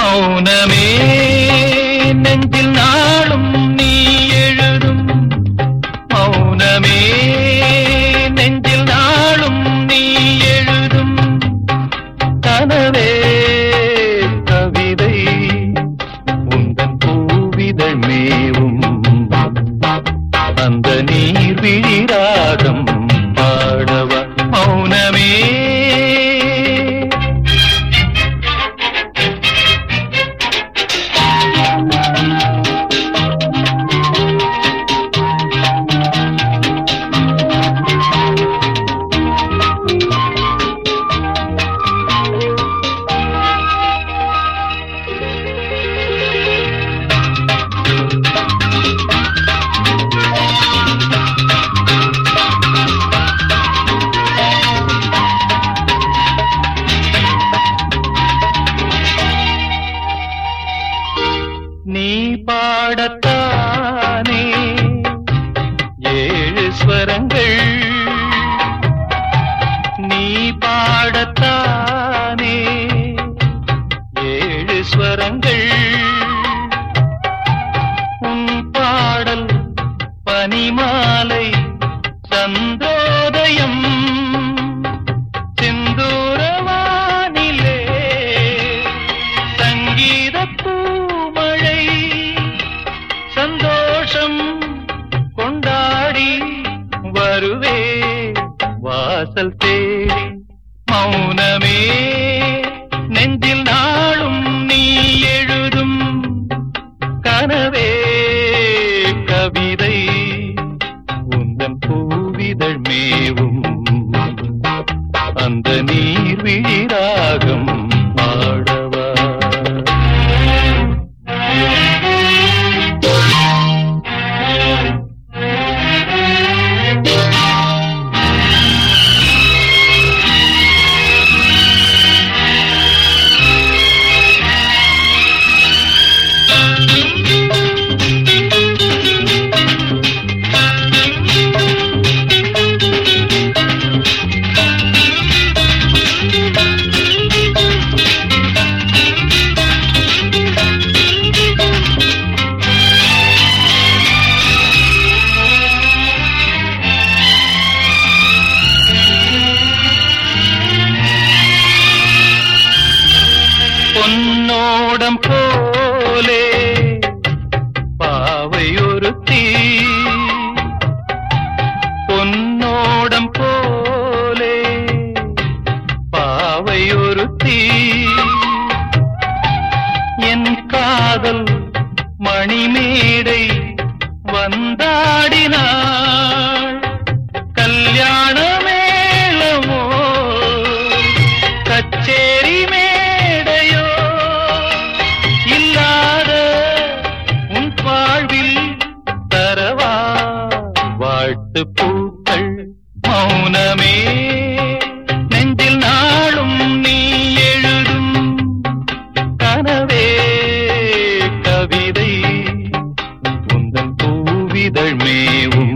மௌனமே நெஞ்சில் நாளும் நீ எழுதும் மௌனமே நெஞ்சில் நாளும் நீ எழுதும் கனவே கவிதை உந்தன் பூவிதழ் மேவும் அந்த நீர் விழிராகம் பாடவ மௌனமே நீ பாடத்தானே ஏழு ஸ்வரங்கள் நீ பாடத்தானே ஏழு ஸ்வரங்கள் உன் பாடல் பனிமாலை சந்தோதயம் செந்தூரவானிலே சங்கீத பூமழை சந்தோஷம் கொண்டாடி வருவே வாசல் தேடி மௌனமே நெஞ்சில் நாளும் நீ எழுதும் கனவே கவிதை உந்தன் பூவிதழ் மேவும் அந்த நீர் விழிராகம் பாடவா பொன்னோடம் போலே பாவை ஒருத்தி பொன்னோடம் போலே பாவை ஒருத்தி என் காதல் மணிமேடை வந்தாடினாள் கல்யாண மேளமோ கச்சேரி மேடையோ இல்லாத உன் வாழ்வில் தரவா வாழ்த்து பூக்கள் மௌனமே நெஞ்சில் நாளும் நீ எழுதும் கனவே கவிதை உந்தன் பூவிதழ் மேவும்